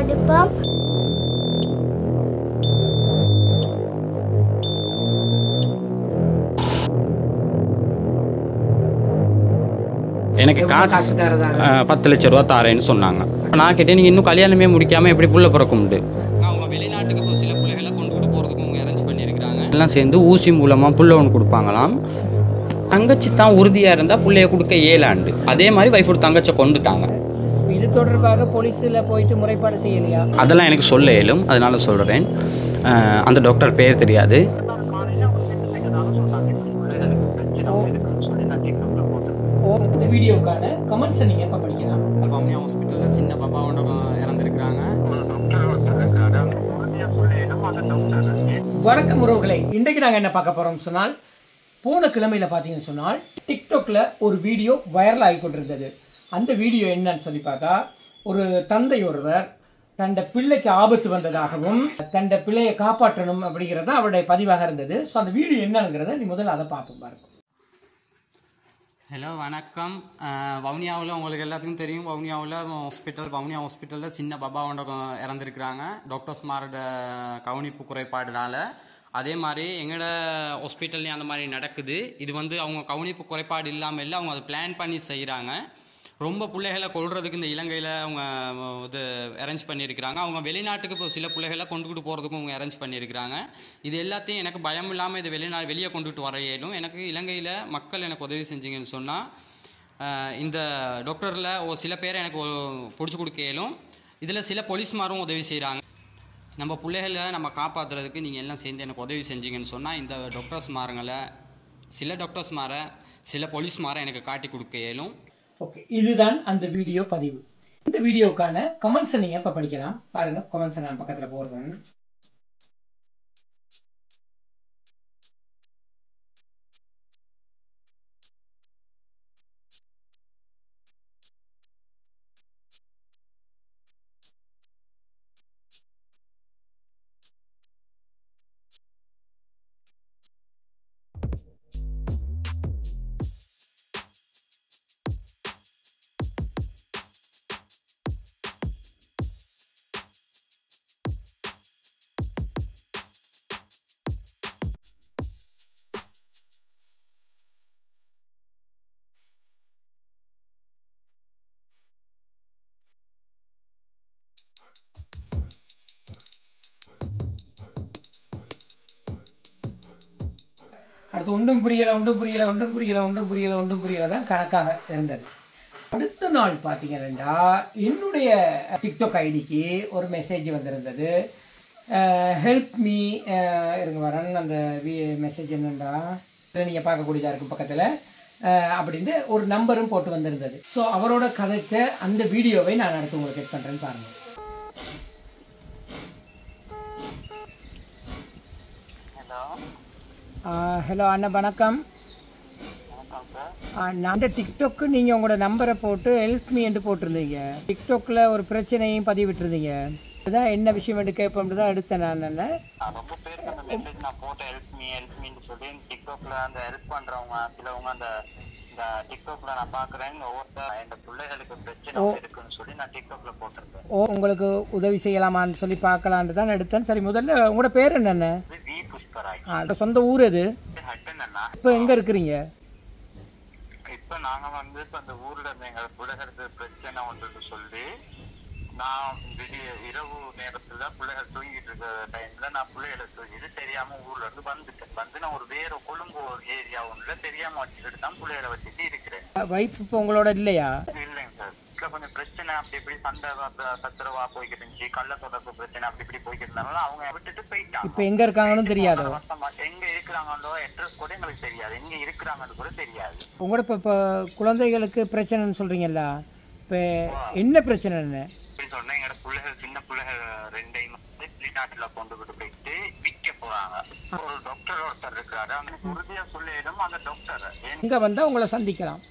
படிப்போம் எனக்கு காசு காசு தரதாக அஹ், பத்து லட்ச ரூபா தாரேன்னு சொன்னாங்க நான் கேட்டேன் நீங்கள் இன்னும் கல்யாணமே முடிக்காமல் எப்படி புள்ள பிறக்க முடியுது அவங்க வெளிநாட்டுக்கு இப்போ சில பிள்ளைகளை கொண்டுகிட்டு போகிறதுக்கு அவங்க அரேஞ்ச் பண்ணியிருக்கிறாங்க எல்லாம் சேர்ந்து ஊசி மூலமாக புள்ள ஒன்று கொடுப்பாங்களாம் தங்கச்சி தான் உறுதியாக இருந்தால் பிள்ளைய கொடுக்க ஏழாண்டு அதே மாதிரி வைஃப் ஒரு தங்கச்சை கொண்டுட்டாங்க இது தொடர்பாக போலீஸில் போயிட்டு முறைப்பாடு செய்யலையா அதெல்லாம் எனக்கு சொல்ல இயலும் அதனால சொல்கிறேன் அந்த டாக்டர் பேர் தெரியாது ஓ இந்த வீடியோக்கான கமெண்ட்ஸை நீங்கள் எப்போ படிக்கலாம் வவுனியா ஹாஸ்பிட்டலில் சின்ன பாப்பாவோட இறந்துருக்குறாங்க வணக்கம் உறவுகளை இன்றைக்கு நாங்கள் என்ன பார்க்க போகிறோம் சொன்னால் போன கிழமையில் பார்த்தீங்கன்னு சொன்னால் டிக்டாக்ல ஒரு வீடியோ வைரல் ஆகி கொண்டிருந்தது அந்த வீடியோ என்னன்னு சொல்லி பார்த்தா ஒரு தந்தை ஒருவர் தண்ட பிள்ளைக்கு ஆபத்து வந்ததாகவும் தண்ட பிள்ளையை காப்பாற்றணும் அப்படிங்கிறது தான் அவருடைய பதிவாக இருந்தது ஸோ அந்த வீடியோ என்னங்கிறத நீ முதல்ல அதை பார்ப்போம் பாருங்க ஹலோ வணக்கம் வவுனியாவில் உங்களுக்கு எல்லாத்துக்கும் தெரியும் வவுனியாவில் ஹாஸ்பிட்டல் வவுனியா ஹாஸ்பிட்டலில் சின்ன பாபாவோட கொ- இறந்துருக்குறாங்க டாக்டர்ஸ் மாரோட கவனிப்பு குறைபாடுனால அதே மாதிரி எங்களோட ஹாஸ்பிட்டல்லையும் அந்த மாதிரி நடக்குது இது வந்து அவங்க கவனிப்பு குறைபாடு இல்லாமல் இல்லை அவங்க அதை பிளான் பண்ணி செய்கிறாங்க ரொம்ப பிள்ளைகளை கொள்றதுக்கு இந்த இலங்கையில் அவங்க அஹ், இது அரேஞ்ச் பண்ணியிருக்கிறாங்க அவங்க வெளிநாட்டுக்கு இப்போ சில பிள்ளைகளை கொண்டுகிட்டு போகிறதுக்கும் அவங்க அரேஞ்ச் பண்ணியிருக்கிறாங்க இது எல்லாத்தையும் எனக்கு பயம் இல்லாமல் இது வெளிநா வெளியே கொண்டுட்டு வர இயலும் எனக்கு இலங்கையில் மக்கள் எனக்கு உதவி செஞ்சீங்கன்னு சொன்னால் இந்த டாக்டரில் ஒரு சில பேரை எனக்கு பிடிச்சி கொடுக்க இயலும் இதில் சில போலீஸ்மாரும் உதவி செய்கிறாங்க நம்ம பிள்ளைகளை நம்ம காப்பாற்றுறதுக்கு நீங்கள் எல்லாம் சேர்ந்து எனக்கு உதவி செஞ்சீங்கன்னு சொன்னால் இந்த டாக்டர்ஸ் மாருங்களை சில டாக்டர்ஸ் மாரை சில போலீஸ் மாரை எனக்கு காட்டி கொடுக்க இயலும் ஓகே இதுதான் அந்த வீடியோ பதிவு இந்த வீடியோக்கான கமெண்ட்ஸை நீங்கள் எப்போ படிக்கலாம் பாருங்க கமெண்ட்ஸை நான் பக்கத்தில் போடுறேன் அடுத்து ஒன்றும் புரியல ஒன்றும் புரியல ஒன்றும் புரியல ஒன்றும் புரியல ஒன்றும் புரியல தான் கணக்காக இருந்தது அடுத்த நாள் பார்த்தீங்கன்னா என்னுடைய டிக்டாக் ஐடிக்கு ஒரு மெசேஜ் வந்திருந்தது ஹெல்ப் மீ இருங்க வரேன் அந்த மெசேஜ் என்னண்டா இதை நீங்கள் பார்க்கக்கூடியதாக இருக்கும் பக்கத்தில் அப்படின்னு ஒரு நம்பரும் போட்டு வந்திருந்தது ஸோ அவரோட கதைத்த அந்த வீடியோவை நான் அடுத்து உங்களுக்கு எட் பண்ணுறேன்னு பாருங்கள் ஹலோ அண்ணா வணக்கம் ஆ, நான் டிக்டாக்கு நீங்கள் உங்களோட நம்பரை போட்டு ஹெல்ப் மீ என்று போட்டிருந்தீங்க டிக்டாக்ல ஒரு பிரச்சனையும் பதிவிட்டிருந்தீங்க அதான் என்ன விஷயம் என்று கேட்போம்னு தான் எடுத்தேன் நான் என்ன நான் ரொம்ப பேருக்கு அந்த மெசேஜ் நான் போட்டேன் ஹெல்ப் மீ ஹெல்ப் மீன்னு சொல்லி டிக்டாக்ல அந்த ஹெல்ப் பண்றவங்க சிலவங்க அந்த இந்த டிக்டாக்ல நான் பாக்குறேன் ஒவ்வொருத்தர் எங்க பிள்ளைகளுக்கு பிரச்சனை இருக்குன்னு சொல்லி நான் டிக்டாக்ல போட்டிருக்கேன் ஓ உங்களுக்கு உதவி செய்யலாமான்னு சொல்லி பார்க்கலான்னு தான் எடுத்தேன் சரி முதல்ல உங்களோட பேர் என்னென்ன இது வி புஷ்பராய் ஆ, சொந்த ஊர் எது ஹட்டன் அண்ணா இப்போ எங்கே இருக்கிறீங்க இப்ப நாங்க வந்து இப்ப அந்த ஊர்ல இருந்து எங்க பிள்ளைகளுக்கு பிரச்சனை ஒன்றுக்கு சொல்லி நான் விடிய இரவு நேரத்துல பிள்ளைகள் தூங்கிட்டு இருக்கிற டைம்ல நான் பிள்ளைகளை தூங்கிட்டு தெரியாம ஊர்ல இருந்து வந்துட்டேன் வந்து நான் ஒரு வேற கொழும்பு ஒரு ஏரியா ஒன்றுல தெரியாம வச்சுட்டு தான் பிள்ளைகளை வச்சுட்டு இருக்கிறேன் வைஃப் இப்போ உங்களோட இல்லையா இல்லைங்க சார் வீட்டுல கொஞ்சம் பிரச்சனை அப்படி இப்படி சண்டை வ- சச்சரவா போய்கிட்டு இருந்துச்சு கள்ள தொடர்பு பிரச்சனை அப்படி இப்படி போய்கிட்டு இருந்தாலும் அவங்க விட்டுட்டு போயிட்டாங்க இப்போ எங்கே இருக்காங்கன்னு தெரியாதோ வருத்தமா எங்க இருக்கிறாங்களோ அட்ரஸ் கூட எங்களுக்கு தெரியாது எங்க இருக்கிறாங்கன்னு கூட தெரியாது உங்களோட இப்போ இப்போ குழந்தைகளுக்கு பிரச்சனைன்னு சொல்கிறீங்கல்ல இப்போ என்ன பிரச்சனை என்ன இப்படி சொன்னா எங்களோட பிள்ளைகள் சின்ன பிள்ளைகள் ரெண்டையும் வந்து வெளிநாட்டுல கொண்டுகிட்டு போயிட்டு விற்க போறாங்க ஒரு டாக்டர் ஒருத்தர் இருக்காரு அந்த உறுதியா சொல்லிடும் அந்த டாக்டர் இங்கே வந்தால் உங்களை சந்திக்கலாம்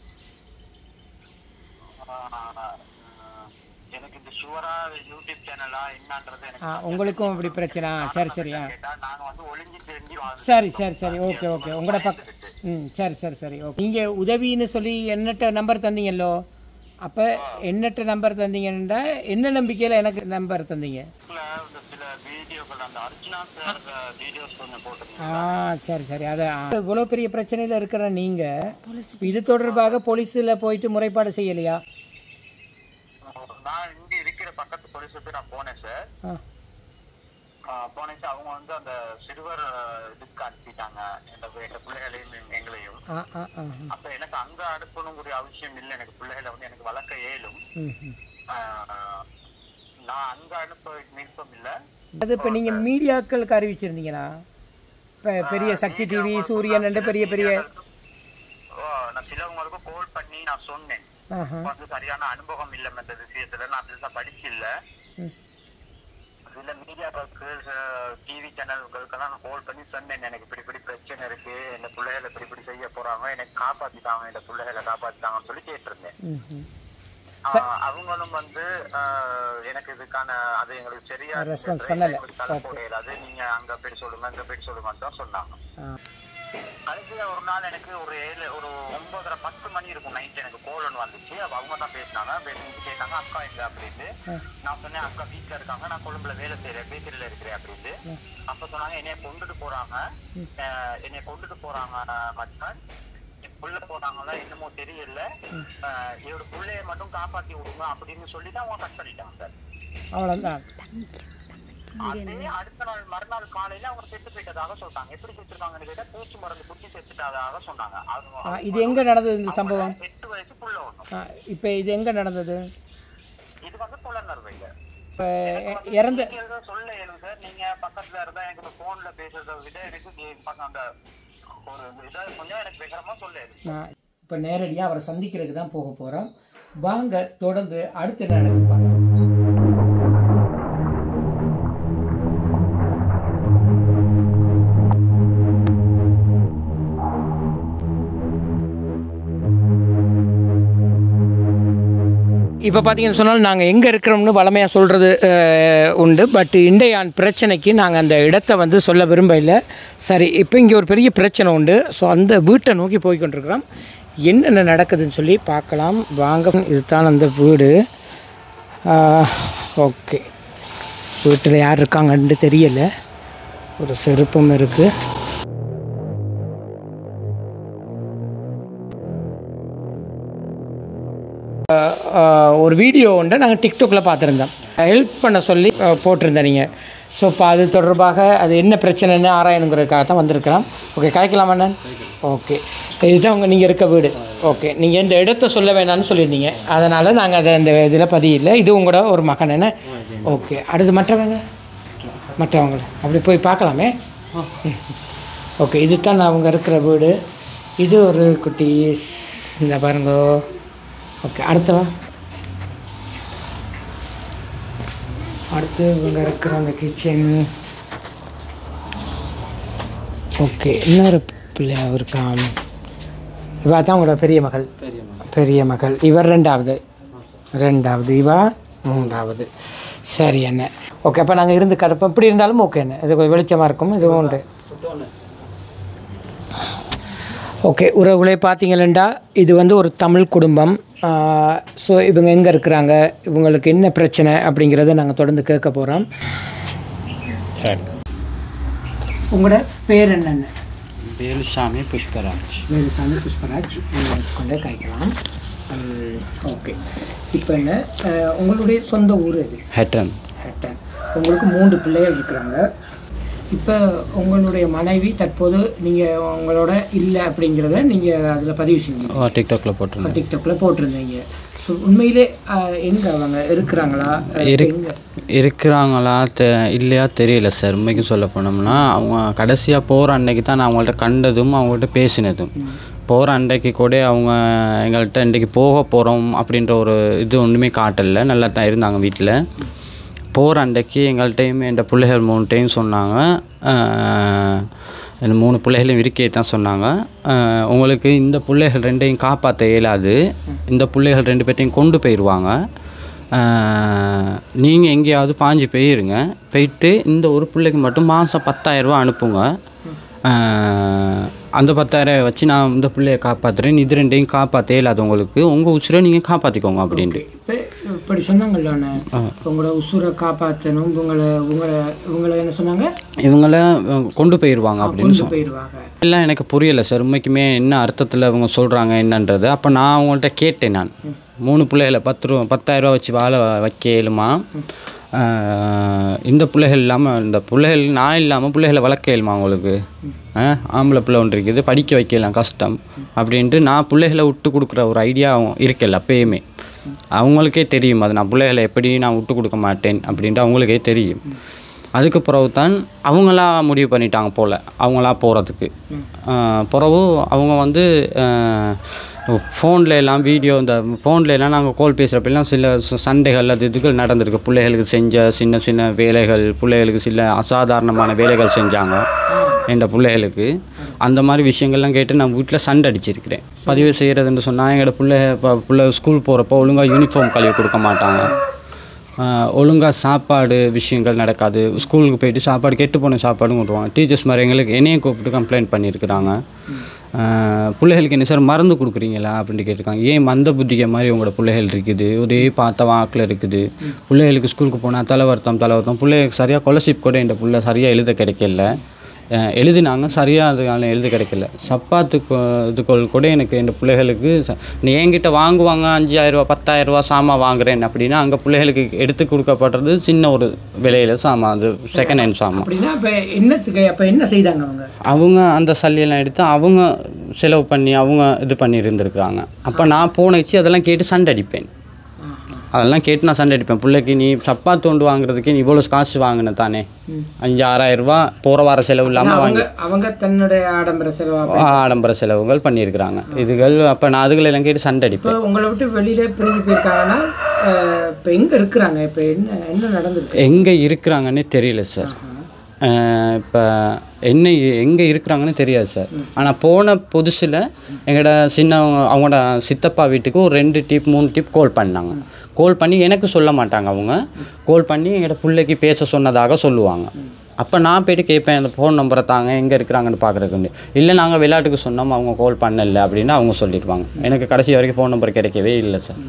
எனக்கு இந்த ஷுவரா யூடியூப் சேனலா என்னன்றது எனக்கு ஆ உங்களுக்கும் இப்படி பிரச்சனை ஆ, சரி சரி ஆ கேட்டா நாங்க வந்து ஒளிஞ்சு தெரிஞ்சு வாழ்ந்து சரி சரி சரி ஓகே ஓகே உங்களோட பக்கம் ம் சரி சரி சரி ஓகே நீங்கள் உதவின்னு சொல்லி என்னட்ட நம்பர் தந்தீங்கல்லோ அப்போ என்னட்ட நம்பர் தந்தீங்கன்னா என்ன நம்பிக்கையில் எனக்கு நம்பர் தந்தீங்க இல்ல, இந்த சில வீடியோக்கள் அந்த அர்ச்சனா சார் வீடியோஸ் கொஞ்சம் போட்டிருந்தேன் ஆ சரி சரி அதை இவ்வளோ பெரிய பிரச்சனையில் இருக்கிற நீங்கள் இது தொடர்பாக போலீஸில் போயிட்டு முறைப்பாடு செய்யலையா நான் இங்க இருக்கிற பக்கத்து போலீஸுக்கு நான் போனேன் சார் ஆ ஆஹ் போனேன் சார் அவங்க வந்து அந்த சிறுவர் ஆஹ், இதுக்கு அனுப்பிட்டாங்க எங்க எங்க பிள்ளைகளையும் எங்க- எங்களையும் ஆ ஆ ஆ அப்ப எனக்கு அங்க அனுப்பணுங்கிற அவசியம் இல்லை எனக்கு பிள்ளைகளை வந்து எனக்கு வளர்க்க இயலும் ம் ம் ஆஹ், நான் அங்க அனுப்ப விருப்பம் இல்லை அது இப்போ நீங்கள் மீடியாக்களுக்கு அறிவிச்சிருந்தீங்களா இப்போ பெரிய சக்தி டிவி சூரியன் ரெண்டு பெரிய பெரிய ஓ, நான் சிலவங்களுக்கு கால் பண்ணி நான் சொன்னேன் ஆஹா வந்து சரியான அனுபவம் இல்லை இந்த விஷயத்துல நான் பெருசா படிச்சு இல்ல ம் சில மீடியாக்களுக்கு டிவி சேனல்களுக்கெல்லாம் நான் கால் பண்ணி சொன்னேன் எனக்கு இப்படி இப்படி பிரச்சனை இருக்கு இந்த பிள்ளைகளை இப்படி இப்படி செய்ய போறாங்க எனக்கு காப்பாத்திட்டாங்க இந்த பிள்ளைகளை காப்பாத்திட்டாங்கன்னு சொல்லி கேட்டிருந்தேன் ம் ம் ஆஹ் அவங்களும் வந்து ஆஹ் எனக்கு இதுக்கான அது எங்களுக்கு சரியா Response பண்ணல. எங்களுக்கு தலை போட இயலாது நீங்க அங்க போய் சொல்லுங்க அங்க போய் சொல்லுங்கன்னு தான் சொன்னாங்க ஆ கடைசியா ஒரு நாள் எனக்கு ஒரு ஏழு ஒரு ஒன்பதரை பத்து மணி இருக்கும் நைட் எனக்கு கோல் ஒன்று வந்துச்சு அப்ப அவங்க தான் பேசினாங்க பேசிட்டு கேட்டாங்க அக்கா எங்க அப்படின்னு நான் சொன்னேன் அக்கா வீட்டுல இருக்காங்க நான் கொழும்புல வேலை செய்யறேன் பேக்கரியில இருக்கிறேன் அப்படின்னு அப்ப சொன்னாங்க என்னைய கொண்டுட்டு போறாங்க அஹ் என்னைய கொண்டுட்டு போறாங்க மச்சான் புள்ள போனாங்களா என்னமோ தெரியல அஹ் இவரு புள்ளைய மட்டும் காப்பாத்தி விடுங்க அப்படின்னு சொல்லி தான் அவங்க கட் பண்ணிட்டாங்க சார் அவ்வளோதான் அதே அடுத்த நாள் மறுநாள் காலையில அவங்க செத்து போயிட்டதாக சொல்றாங்க எப்படி செத்துருக்காங்கன்னு கேட்டா பூச்சி மருந்து குத்தி செத்துட்டதாக சொன்னாங்க அவங்க ஆ இது எங்கே நடந்தது இந்த சம்பவம் எட்டு வயசு புள்ள ஒண்ணும் ஆ இப்போ இது எங்கே நடந்தது இது வந்து புலனர்வைங்க இப்போ இறந்த நீங்க சொல்ல இயலும் சார் நீங்க பக்கத்துல இருந்தா எனக்கு போன்ல பேசுறதை விட எனக்கு நீ பக்கம் அந்த ஒரு இதை கொஞ்சம் எனக்கு வேகமா சொல்ல இயலும் நான் இப்போ நேரடியாக அவரை சந்திக்கிறதுக்கு தான் போக போகிறோம் வாங்க தொடர்ந்து அடுத்து என்ன நடக்குது பார்க்கலாம் இப்போ பார்த்தீங்கன்னு சொன்னால் நாங்கள் எங்கே இருக்கிறோம்னு வளமையாக சொல்கிறது உண்டு பட் இண்டையான் பிரச்சனைக்கு நாங்கள் அந்த இடத்த வந்து சொல்ல விரும்பல சரி இப்போ இங்கே ஒரு பெரிய பிரச்சனை உண்டு ஸோ அந்த வீட்டை நோக்கி போய் கொண்டிருக்கிறோம் என்னென்ன நடக்குதுன்னு சொல்லி பார்க்கலாம் வாங்க இதுதான் அந்த வீடு ஓகே வீட்டில் யார் இருக்காங்கன்னு தெரியல ஒரு செருப்பும் இருக்குது ஆஹ் ஒரு வீடியோ ஒன்று நாங்கள் டிக்டாக்ல பார்த்துருந்தோம் ஹெல்ப் பண்ண சொல்லி ஆஹ் போட்டிருந்தேன் நீங்கள் ஸோ இப்போ அது தொடர்பாக அது என்ன பிரச்சனைன்னு ஆராயணுங்கிறதுக்காக தான் வந்திருக்கிறோம் ஓகே கலைக்கலாமா அண்ணன் ஓகே இதுதான் உங்கள் நீங்கள் இருக்க வீடு ஓகே நீங்கள் இந்த இடத்த சொல்ல வேணாம்னு சொல்லியிருந்தீங்க அதனால் நாங்கள் அதை இந்த இதில் பதியில்லை இது உங்களோட ஒரு மகன் என்ன ஓகே அடுத்து மற்றவங்க மற்றவங்க அப்படி போய் பார்க்கலாமே ஓகே இதுதான் நான் அவங்க இருக்கிற வீடு இது ஒரு குட்டி இந்த பாருங்க ஓகே அடுத்தவா அடுத்து இவங்க இருக்கிற அந்த கிச்சன் ஓகே இன்னொரு பிள்ளை இருக்கான் இவா தான் உங்களோட பெரிய மகள் பெரிய மகள் இவர் ரெண்டாவது ரெண்டாவது இவா மூன்றாவது சரி என்ன ஓகே அப்போ நாங்கள் இருந்து கிடப்போம் இப்படி இருந்தாலும் ஓகே என்ன இது கொஞ்சம் வெளிச்சமாக இருக்கும் இதுவும் உண்டு ஓகே உறவுகளே பார்த்தீங்களா இது வந்து ஒரு தமிழ் குடும்பம் ஸோ இவங்க எங்கே இருக்கிறாங்க இவங்களுக்கு என்ன பிரச்சனை அப்படிங்கிறத நாங்கள் தொடர்ந்து கேட்க போகிறோம் சரி உங்களோட பேர் என்னென்ன வேலுசாமி புஷ்பராஜ் வேலுசாமி புஷ்பராஜ் நீங்கள் வச்சுக்கொண்டே காய்க்கலாம் ஓகே இப்போ என்ன அஹ், உங்களுடைய சொந்த ஊர் எது ஹெட்டன் ஹட்டன் உங்களுக்கு மூன்று பிள்ளைகள் இருக்கிறாங்க இப்போ உங்களுடைய மனைவி தற்போது நீங்கள் உங்களோட இல்லை அப்படிங்கிறத நீங்கள் அதில் பதிவு செஞ்சீங்க டிக்டாக்ல போட்டிருந்தேன் டிக்டாக்ல போட்டிருந்தீங்க ஸோ உண்மையிலே அஹ், எங்க அவங்க இருக்கிறாங்களா அஹ், இருக்கு. எங்க இருக்கிறாங்களா தெ இல்லையா தெரியல சார் உண்மைக்கு சொல்ல போனோம்னா அவங்க கடைசியாக போகிற அன்னைக்கு தான் நான் அவங்கள்ட்ட கண்டதும் அவங்கள்ட்ட பேசினதும் போகிற அன்றைக்கு கூட அவங்க எங்கள்கிட்ட இன்றைக்கி போக போகிறோம் அப்படின்ற ஒரு இது ஒன்றுமே காட்டல நல்லா தான் இருந்தாங்க வீட்டில் போகிற அன்றைக்கு எங்கள்கிட்டையும் என் பிள்ளைகள் மூணு டைம் சொன்னாங்க ஆஹ், இந்த மூணு பிள்ளைகளும் இருக்கே தான் சொன்னாங்க ஆஹ், உங்களுக்கு இந்த பிள்ளைகள் ரெண்டையும் காப்பாற்ற இயலாது இந்த பிள்ளைகள் ரெண்டு பேர்த்தையும் கொண்டு போயிடுவாங்க நீங்கள் எங்கேயாவது பாஞ்சு போயிருங்க போயிட்டு இந்த ஒரு பிள்ளைக்கு மட்டும் மாதம் பத்தாயிரரூபா அனுப்புங்க ஆஹ், அந்த பத்தாயிரம் வச்சு நான் இந்த பிள்ளைய காப்பாற்றுறேன் இது ரெண்டையும் காப்பாற்ற இயலாது உங்களுக்கு உங்கள் உசுரை நீங்கள் காப்பாற்றிக்கோங்க அப்படின்ட்டு இப்போ இப்படி சொன்னாங்கல்ல அண்ணே உங்களோட உசுரை காப்பாற்றணும் உங்களை உங்களை உங்களை என்ன சொன்னாங்க இவங்கள அஹ், கொண்டு போயிடுவாங்க அப்படின்னு கொண்டு போயிடுவாங்க எல்லாம் எனக்கு புரியலை சார் உண்மைக்குமே என்ன அர்த்தத்தில் அவங்க சொல்கிறாங்க என்னன்றது அப்போ நான் அவங்கள்ட்ட கேட்டேன் நான் மூணு பிள்ளைகளை பத்து ரூபா பத்தாயிரரூவா வச்சு வாழ வைக்க இயலுமா ஆஹ் இந்த பிள்ளைகள் இல்லாமல் இந்த பிள்ளைகள் நான் இல்லாமல் பிள்ளைகளை வளர்க்க இயலுமா அவங்களுக்கு ஆஹ் ஆம்பளை பிள்ளை ஒன்று இருக்குது படிக்க வைக்கலாம் கஷ்டம் அப்படின்ட்டு நான் பிள்ளைகளை விட்டு கொடுக்குற ஒரு ஐடியா இருக்கல அப்பயுமே அவங்களுக்கே தெரியும் அது நான் பிள்ளைகளை எப்படி நான் விட்டு கொடுக்க மாட்டேன் அப்படின்ட்டு அவங்களுக்கே தெரியும் அதுக்கு பிறகு தான் அவங்களா முடிவு பண்ணிட்டாங்க போல் அவங்களா போகிறதுக்கு பிறகு அவங்க வந்து ஃபோனில் எல்லாம் வீடியோ இந்த ஃபோனில் எல்லாம் நாங்கள் கால் பேசுகிறப்பெல்லாம் சில ச- சண்டைகள் அது இதுகள் நடந்திருக்கு பிள்ளைகளுக்கு செஞ்ச சின்ன சின்ன வேலைகள் பிள்ளைகளுக்கு சில அசாதாரணமான வேலைகள் செஞ்சாங்க என்ற பிள்ளைகளுக்கு அந்த மாதிரி விஷயங்கள்லாம் கேட்டு நான் வீட்டில் சண்டை அடிச்சிருக்கிறேன் பதிவு செய்கிறதுன்னு சொன்னால் எங்களோட பிள்ளை இப்போ பிள்ளை ஸ்கூல் போகிறப்போ ஒழுங்காக யூனிஃபார்ம் கழுவி கொடுக்க மாட்டாங்க ஒழுங்காக சாப்பாடு விஷயங்கள் நடக்காது ஸ்கூலுக்கு போயிட்டு சாப்பாடு கெட்டு போன சாப்பாடும் கொண்டுருவாங்க டீச்சர்ஸ் மாதிரி எங்களுக்கு என்னையும் கூப்பிட்டு கம்ப்ளைண்ட் பண்ணியிருக்கிறாங்க ஆஹ் பிள்ளைகளுக்கு என்ன சார் மருந்து கொடுக்குறீங்களா அப்படின்னு கேட்டிருக்காங்க ஏன் மந்த புத்திக்க மாதிரி உங்களோட பிள்ளைகள் இருக்குது ஒரே பார்த்த வாக்கில் இருக்குது பிள்ளைகளுக்கு ஸ்கூலுக்கு போனால் தலை வருத்தம் தலை வருத்தம் பிள்ளைகளுக்கு சரியாக கொலசிப் கூட இந்த பிள்ளை சரியாக எழுத கிடைக்கல அஹ் எழுதினாங்க சரியாக அதுக்கான எழுத கிடைக்கல சப்பாத்து கொ- இதுகள் கூட எனக்கு என் பிள்ளைகளுக்கு ச- நீ என்கிட்ட வாங்குவாங்க அஞ்சாயிரரூவா பத்தாயிரரூவா சாமான் வாங்குறேன் அப்படின்னா அங்கே பிள்ளைகளுக்கு எடுத்து கொடுக்கப்படுறது சின்ன ஒரு விலையில சாமான் அது செகண்ட் ஹேண்ட் சாமான் அப்படின்னா இப்போ என்னத்துக்கு அப்போ என்ன செய்தாங்க அவங்க அவங்க அந்த சல்லியெல்லாம் எடுத்து அவங்க செலவு பண்ணி அவங்க இது பண்ணி இருந்திருக்கிறாங்க அப்போ நான் போனச்சு அதெல்லாம் கேட்டு சண்டை அடிப்பேன் அதெல்லாம் கேட்டு நான் சண்டை அடிப்பேன் பிள்ளைக்கு நீ சப்பாத்து கொண்டு வாங்குறதுக்கு நீ இவ்வளோ காசு வாங்கின தானே அஞ்சு ஆறாயிரம் ரூபா போகிற வார செலவு இல்லாமல் வாங்கி அவங்க அவங்க தன்னுடைய ஆடம்பர செலவா ஆடம்பர செலவுகள் பண்ணியிருக்கிறாங்க இதுகள் அப்போ நான் அதுகளெல்லாம் கேட்டு சண்டை அடிப்பேன் இப்போ உங்களை விட்டு வெளியில பிரிஞ்சு போயிருக்காங்கன்னா இப்போ எங்க இருக்கிறாங்க இப்போ என்ன என்ன நடந்திருக்கு எங்கே இருக்கிறாங்கன்னே தெரியல சார் இப்போ என்ன எங்கே இருக்கிறாங்கன்னு தெரியாது சார் ஆனால் போன புதுசில் எங்களோட சின்னவங்க அவங்களோட சித்தப்பா வீட்டுக்கு ஒரு ரெண்டு டிப் மூணு டிப் கால் பண்ணாங்க கால் பண்ணி எனக்கு சொல்ல மாட்டாங்க அவங்க கால் பண்ணி எங்களோட பிள்ளைக்கு பேச சொன்னதாக சொல்லுவாங்க அப்போ நான் போயிட்டு கேட்பேன் அந்த ஃபோன் நம்பரை தாங்க எங்கே இருக்கிறாங்கன்னு பார்க்குறதுக்கு இல்லை நாங்கள் விளையாட்டுக்கு சொன்னோம் அவங்க கால் பண்ணல அப்படின்னு அவங்க சொல்லிடுவாங்க எனக்கு கடைசி வரைக்கும் ஃபோன் நம்பர் கிடைக்கவே இல்லை சார்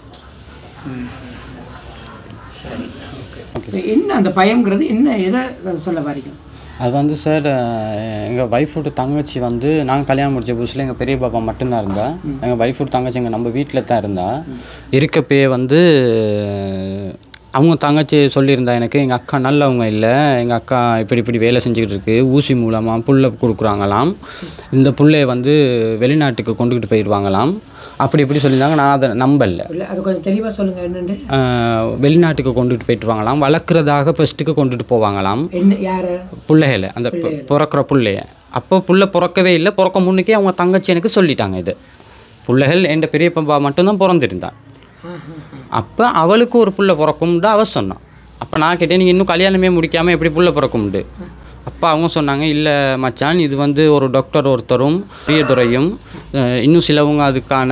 இப்ப என்ன அந்த பயம்ங்கிறது என்ன எதை சொல்ல வரீங்க அது வந்து சார் எங்கள் ஒய்ஃபோட தங்கச்சி வந்து நாங்கள் கல்யாணம் முடிச்ச புதுசில் எங்கள் பெரிய பாப்பா மட்டும்தான் இருந்தா எங்கள் ஒய்ஃபோட தங்கச்சி எங்கள் நம்ம வீட்டில் தான் இருந்தா இருக்கப்பயே வந்து அவங்க தங்கச்சி சொல்லியிருந்தா எனக்கு எங்கள் அக்கா நல்லவங்க இல்லை எங்கள் அக்கா இப்படி இப்படி வேலை செஞ்சுக்கிட்டு இருக்கு ஊசி மூலமாக புல்லை கொடுக்குறாங்களாம் இந்த புள்ளைய வந்து வெளிநாட்டுக்கு கொண்டுக்கிட்டு போயிடுவாங்களாம் அப்படி இப்படி சொல்லியிருந்தாங்க நான் அதை நம்பலை இல்லை அது கொஞ்சம் தெளிவா சொல்லுங்க என்னன்னு ஆஹ் வெளிநாட்டுக்கு கொண்டுட்டு போயிட்டு வாங்கலாம் வளர்க்குறதாக ஃபஸ்ட்டுக்கு கொண்டுட்டு போவாங்களாம் என்ன யாரு பிள்ளைகளை அந்த பி- பிறக்கிற பிள்ளைய அப்போ புள்ள பிறக்கவே இல்லை பிறக்க முன்னுக்கே அவங்க தங்கச்சி எனக்கு சொல்லிட்டாங்க இது பிள்ளைகள் என் பெரிய பம்பா மட்டும்தான் பிறந்திருந்தான் அப்போ அவளுக்கு ஒரு புள்ள பிறக்கும்னு அவ சொன்னான் அப்போ நான் கேட்டேன் நீங்கள் இன்னும் கல்யாணமே முடிக்காமல் எப்படி புள்ள பிறக்கும்ண்டு அப்போ அவங்க சொன்னாங்க இல்லை மச்சான் இது வந்து ஒரு டாக்டர் ஒருத்தரும் பெரியதுறையும் அஹ், இன்னும் சிலவங்க அதுக்கான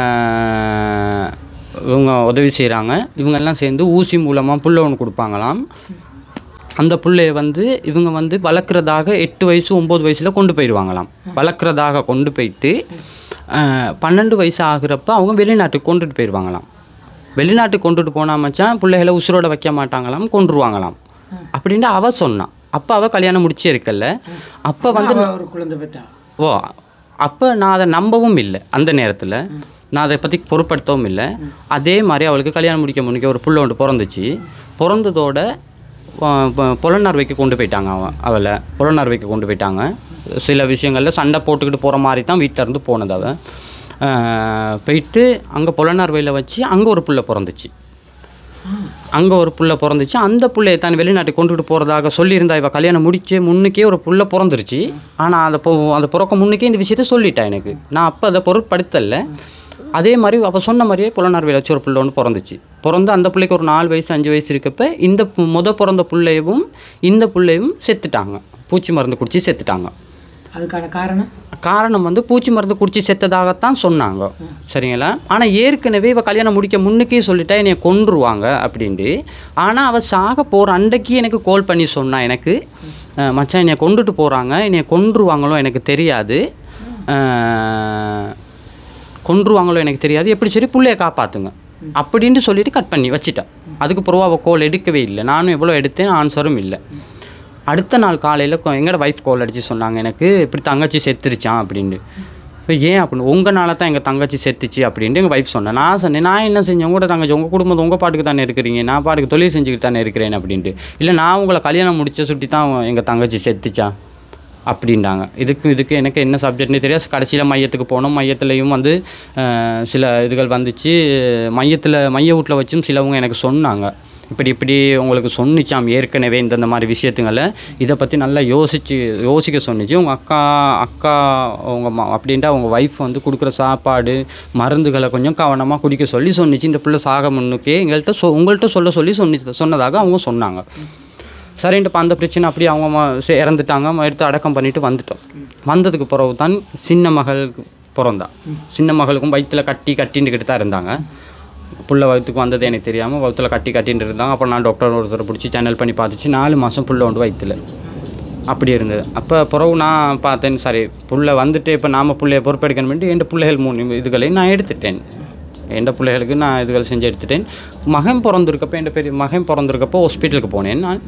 இவங்க உதவி செய்கிறாங்க இவங்கெல்லாம் சேர்ந்து ஊசி மூலமாக புள்ள ஒன்று கொடுப்பாங்களாம் அந்த புள்ளைய வந்து இவங்க வந்து வளர்க்குறதாக எட்டு வயசு ஒம்பது வயசில் கொண்டு போயிடுவாங்களாம் வளர்க்குறதாக கொண்டு போயிட்டு அஹ், பன்னெண்டு வயசு ஆகுறப்ப அவங்க வெளிநாட்டுக்கு கொண்டுட்டு போயிடுவாங்களாம் வெளிநாட்டுக்கு கொண்டுட்டு போனா மச்சான் பிள்ளைகளை உசுரோட வைக்க மாட்டாங்களாம் கொண்டுருவாங்களாம் அப்படின்ட்டு அவ சொன்னான் அப்போ அவள் கல்யாணம் முடிச்சே இருக்கல்ல அப்போ வந்து அவ ஒரு குழந்தை பெற்றா ஓ அப்போ நான் அதை நம்பவும் இல்லை அந்த நேரத்தில் நான் அதை பற்றி பொருட்படுத்தவும் இல்லை அதே மாதிரி அவளுக்கு கல்யாணம் முடிக்க முடிக்க ஒரு புள்ள ஒன்று பிறந்துச்சு பிறந்ததோட பொ- பொ- புலனறுவைக்கு கொண்டு போயிட்டாங்க அவன் அவளை புலனறுவைக்கு கொண்டு போயிட்டாங்க சில விஷயங்களில் சண்டை போட்டுக்கிட்டு போகிற மாதிரி தான் வீட்டில் இருந்து போனது அவள் ஆஹ் போயிட்டு அங்கே புலனறுவையில் வச்சு அங்கே ஒரு புள்ள பிறந்துச்சு அங்கே ஒரு புள்ள பிறந்துச்சு அந்த புள்ளையை தான் வெளிநாட்டுக்கு கொண்டுகிட்டு போகிறதாக சொல்லியிருந்தா இவ கல்யாணம் முடிச்சு முன்னுக்கே ஒரு புள்ள பிறந்துருச்சு ஆனால் அதை பொ அந்த பிறக்க முன்னுக்கே இந்த விஷயத்த சொல்லிட்டா எனக்கு நான் அப்போ அதை பொருட்படுத்தல அதே மாதிரி அப்போ சொன்ன மாதிரியே புலனார்வையில் வச்சு ஒரு புள்ள ஒன்று பிறந்துச்சு பிறந்து அந்த பிள்ளைக்கு ஒரு நாலு வயசு அஞ்சு வயசு இருக்கப்ப இந்த பு- முத பிறந்த பிள்ளையவும் இந்த பிள்ளையும் செத்துட்டாங்க பூச்சி மருந்து குடிச்சு செத்துட்டாங்க அதுக்கான காரணம் காரணம் வந்து பூச்சி மருந்து குடிச்சு செத்ததாகத்தான் சொன்னாங்க சரிங்களா ஆனால் ஏற்கனவே இவ கல்யாணம் முடிக்க முன்னுக்கே சொல்லிட்டா என்னை கொன்றுவாங்க அப்படின்ட்டு ஆனால் அவள் சாக போகிற அன்றைக்கு எனக்கு கால் பண்ணி சொன்னா எனக்கு அஹ், மச்சான் என்னை கொண்டுட்டு போகிறாங்க என்னை கொன்றுவாங்களோ எனக்கு தெரியாது கொன்றுவாங்களோ எனக்கு தெரியாது எப்படி சரி புள்ளைய காப்பாற்றுங்க அப்படின்ட்டு சொல்லிட்டு கட் பண்ணி வச்சிட்டேன் அதுக்கு பிறகு அவள் கோல் எடுக்கவே இல்லை நானும் எவ்வளோ எடுத்தேன் ஆன்சரும் இல்லை அடுத்த நாள் காலையில் எங்களோட ஒய்ஃப் கால் அடித்து சொன்னாங்க எனக்கு இப்படி தங்கச்சி செத்துருச்சான் அப்படின்ட்டு இப்போ ஏன் அப்படின்னு உங்களால தான் எங்கள் தங்கச்சி செத்துச்சு அப்படின்ட்டு எங்கள் ஒய்ஃப் சொன்னேன் நான் சொன்னேன் நான் என்ன செஞ்சேன் உங்களோட தங்கச்சி உங்கள் குடும்பத்தை உங்கள் பாட்டுக்கு தானே இருக்கிறீங்க நான் பாட்டுக்கு தொழில் செஞ்சுக்கிட்டு தானே இருக்கிறேன் அப்படின்ட்டு இல்லை நான் உங்களை கல்யாணம் முடிச்ச சுட்டி தான் எங்கள் தங்கச்சி செத்துச்சா அப்படின்றாங்க இதுக்கு இதுக்கு எனக்கு என்ன சப்ஜெக்ட்னே தெரியாது கடைசியில் மையத்துக்கு போனோம் மையத்துலேயும் வந்து அஹ், சில இதுகள் வந்துச்சு மையத்தில் மைய வீட்டில் வச்சும் சிலவங்க எனக்கு சொன்னாங்க இப்படி இப்படி உங்களுக்கு சொன்னிச்சாம் ஏற்கனவே இந்தந்த மாதிரி விஷயத்துங்களை இதை பற்றி நல்லா யோசிச்சு யோசிக்க சொன்னிச்சு உங்கள் அக்கா அக்கா அவங்க ம அப்படின்ட்டு அவங்க ஒய்ஃப் வந்து கொடுக்குற சாப்பாடு மருந்துகளை கொஞ்சம் கவனமாக குடிக்க சொல்லி சொன்னிச்சு இந்த பிள்ளை சாக முன்னுக்கே எங்கள்கிட்ட சொ உங்கள்கிட்ட சொல்ல சொல்லி சொன்னி சொன்னதாக அவங்க சொன்னாங்க சரின்ட்டு இப்போ அந்த பிரச்சனை அப்படியே அவங்க ம- சே- இறந்துட்டாங்க ம- எடுத்து அடக்கம் பண்ணிட்டு வந்துட்டோம் வந்ததுக்கு பிறகு தான் சின்ன மகளுக்கு பிறந்தா சின்ன மகளுக்கும் வயிற்றில் கட்டி கட்டின்னுக்கிட்டு தான் இருந்தாங்க புள்ள வயிற்றுக்கு வந்தது எனக்கு தெரியாமல் வயிற்றுல கட்டி கட்டின்னு இருந்தாங்க அப்புறம் நான் டாக்டர் ஒருத்தரை பிடிச்சி சேனல் பண்ணி பார்த்துச்சு நாலு மாதம் புள்ள உண்டு வயிற்றுல அப்படி இருந்தது அப்போ பிறகு நான் பார்த்தேன் சரி புள்ள வந்துட்டு இப்போ நாம பிள்ளைய பொறுப்பெடுக்கணும் என் பிள்ளைகள் மூணு இதுகளை நான் எடுத்துட்டேன் என் பிள்ளைகளுக்கு நான் இதுகள் செஞ்சு எடுத்துட்டேன் மகன் பிறந்திருக்கப்போ என் பெரிய மகன் பிறந்திருக்கப்போ ஹாஸ்பிட்டலுக்கு போனேன் நான்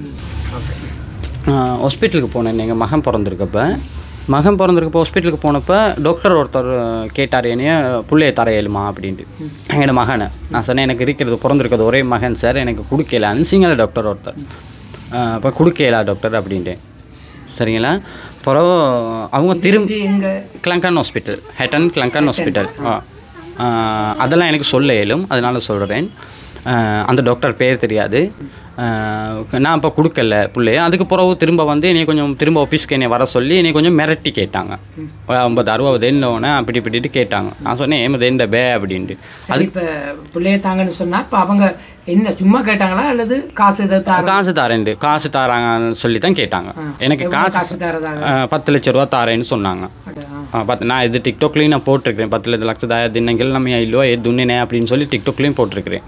ஹாஸ்பிட்டலுக்கு போனேன் எங்கள் மகன் பிறந்திருக்கப்ப மகன் பிறந்திருக்கப்போ ஹாஸ்பிட்டலுக்கு போனப்போ டாக்டர் ஒருத்தர் கேட்டார் என்னைய பிள்ளைய தர இயலுமா அப்படின்ட்டு எங்களோட மகனை நான் சொன்னேன் எனக்கு இருக்கிறது பிறந்திருக்கிறது ஒரே மகன் சார் எனக்கு கொடுக்கலான்னு சிங்கள டாக்டர் ஒருத்தர் அப்போ கொடுக்கலா டாக்டர் அப்படின்ட்டு சரிங்களா அப்புறம் அவங்க திரும்ப இது எங்க கிளங்கன் ஹாஸ்பிட்டல் ஹெட்டன் கிளங்கன் ஹாஸ்பிட்டல் ஆ ஆ, அதெல்லாம் எனக்கு சொல்ல இயலும் அதனால சொல்கிறேன் அந்த டாக்டர் பேர் தெரியாது ஆ, நான் இப்போ கொடுக்கல பிள்ளைய அதுக்கு பிறகு திரும்ப வந்து என்னை கொஞ்சம் திரும்ப ஆஃபீஸ்க்கு என்னை வர சொல்லி என்னை கொஞ்சம் மிரட்டி கேட்டாங்க ஐம்பது அறுபது என்னோடனே அப்படி இப்படிட்டு கேட்டாங்க நான் சொன்னேன் ஏமது என்ன பே அப்படின்ட்டு சரி இப்ப பிள்ளைய தாங்கன்னு சொன்னா இப்ப அவங்க என்ன சும்மா கேட்டாங்களா அல்லது காசு ஏதாவது தாங்க காசு தாரேன் காசு தாராங்கன்னு சொல்லி தான் கேட்டாங்க எனக்கு எவ்வளவு காசு காசு தரதாக ஆ, பத்து லட்ச ரூபா தாரேன்னு சொன்னாங்க ஆ, பார்த்து நான் இது டிக்டாக்லேயும் நான் போட்டிருக்கிறேன் பத்து லட்ச லட்ச தினங்கள் நம்ம இல்லோ ஏ துண்ணினே அப்படின்னு சொல்லி டிக்டாக்லேயும் போட்டிருக்கிறேன்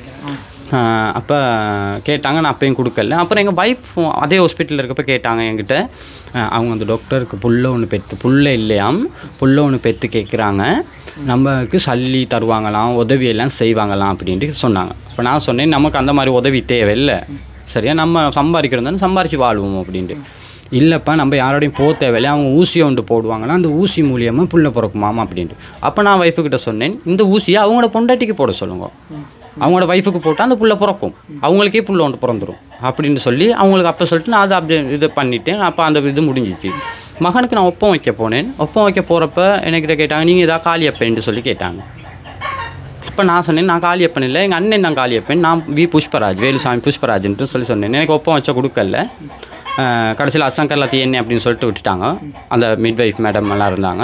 அப்போ கேட்டாங்க நான் அப்பயும் கொடுக்கல அப்புறம் எங்கள் ஒய்ஃப் அதே ஹாஸ்பிட்டலில் இருக்கப்ப கேட்டாங்க என்கிட்ட ஆ, அவங்க அந்த டாக்டருக்கு புள்ள ஒன்று பெற்று புள்ள இல்லையாம் புள்ள ஒன்று பெற்று கேட்குறாங்க நமக்கு சல்லி தருவாங்களாம் உதவி எல்லாம் செய்வாங்களாம் அப்படின்ட்டு சொன்னாங்க இப்போ நான் சொன்னேன் நமக்கு அந்த மாதிரி உதவி தேவையில்லை சரியா நம்ம சம்பாதிக்கிறோம் சம்பாரித்து வாழ்வோம் அப்படின்ட்டு இல்லைப்பா நம்ம யாரோடையும் போக தேவையில்லை அவங்க ஊசியை ஒன்று போடுவாங்கன்னா அந்த ஊசி மூலியமாக புள்ள பிறக்குமாமா அப்படின்ட்டு அப்போ நான் ஒய்ஃபுக்கிட்ட சொன்னேன் இந்த ஊசியை அவங்களோட பொண்டாட்டிக்கு போட சொல்லுங்க அவங்களோட ஒய்ஃபுக்கு போட்டால் அந்த புள்ள பிறக்கும் அவங்களுக்கே புள்ள ஒன்று பிறந்துரும் அப்படின்னு சொல்லி அவங்களுக்கு அப்போ சொல்லிட்டு நான் அதை அப்படியே இது பண்ணிட்டேன் அப்போ அந்த இது முடிஞ்சிச்சு மகனுக்கு நான் ஒப்பம் வைக்க போனேன் ஒப்பம் வைக்க போகிறப்ப என்கிட்ட கேட்டாங்க நீங்கள் எதாவது காளியப்பேன்ட்டு சொல்லி கேட்டாங்க அப்போ நான் சொன்னேன் நான் காளியப்பன் இல்லை எங்கள் அண்ணன் தான் காளியப்பன் நான் வி புஷ்பராஜ் வேலுசாமி புஷ்பராஜ்ன்ட்டு சொல்லி சொன்னேன் எனக்கு ஒப்பம் வச்ச கொடுக்கல கடைசியில் அசங்கர் லத்தி என்ன அப்படின்னு சொல்லிட்டு விட்டுட்டாங்க அந்த மிட்வைஃப் மேடம் எல்லாம் இருந்தாங்க